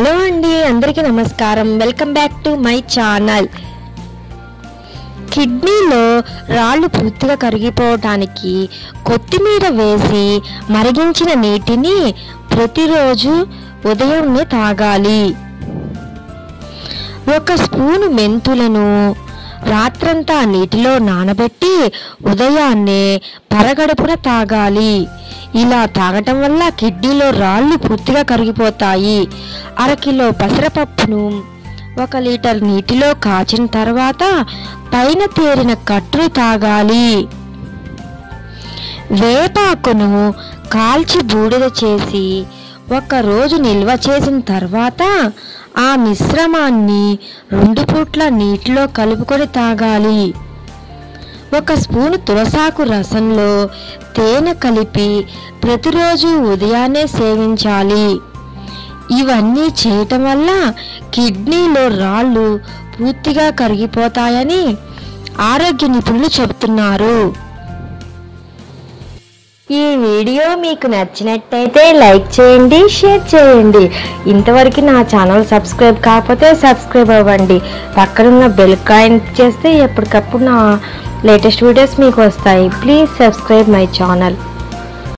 hello అండి అందరికీ నమస్కారం welcome back to my channel కిడ్నీలో రాళ్ళు పూర్తిగా కరిగిపోవటానికి కొత్తిమీర వేసి మరిగించిన నీటిని ప్రతిరోజు ఉదయాన్నే తాగాలి ఒక స్పూను మెంతులను రాత్రంతా నీటిలో నానబెట్టి ఉదయాన్నే పరగడుపున తాగాలి ఇలా తాగటం వల్ల కిడ్నీలో రాళ్ళు పూర్తిగా కరిగిపోతాయి అరకిలో పెసరపప్పును ఒక లీటర్ నీటిలో కాచిన తర్వాత పైన తేరిన కట్టును తాగాలి వేపాకును కాల్చి బూడిద చేసి ఒక రోజు నిల్వ చేసిన తర్వాత ఆ మిశ్రమాన్ని రెండు పూట్ల నీటిలో కలుపుకొని తాగాలి ఒక స్పూను తులసాకు రసంలో తేనె కలిపి ప్రతిరోజు ఉదయాన్నే సేవించాలి ఇవన్నీ చేయటం వల్ల కిడ్నీలో రాళ్ళు పూర్తిగా కరిగిపోతాయని ఆరోగ్య నిపుణులు చెబుతున్నారు ఈ వీడియో మీకు నచ్చినట్టయితే లైక్ చేయండి షేర్ చేయండి ఇంతవరకు నా ఛానల్ సబ్స్క్రైబ్ కాకపోతే సబ్స్క్రైబ్ అవ్వండి పక్కనున్న బెల్ కాయిన్ చేస్తే ఎప్పటికప్పుడు నా లేటెస్ట్ వీడియోస్ మీకు వస్తాయి ప్లీజ్ సబ్స్క్రైబ్ మై ఛానల్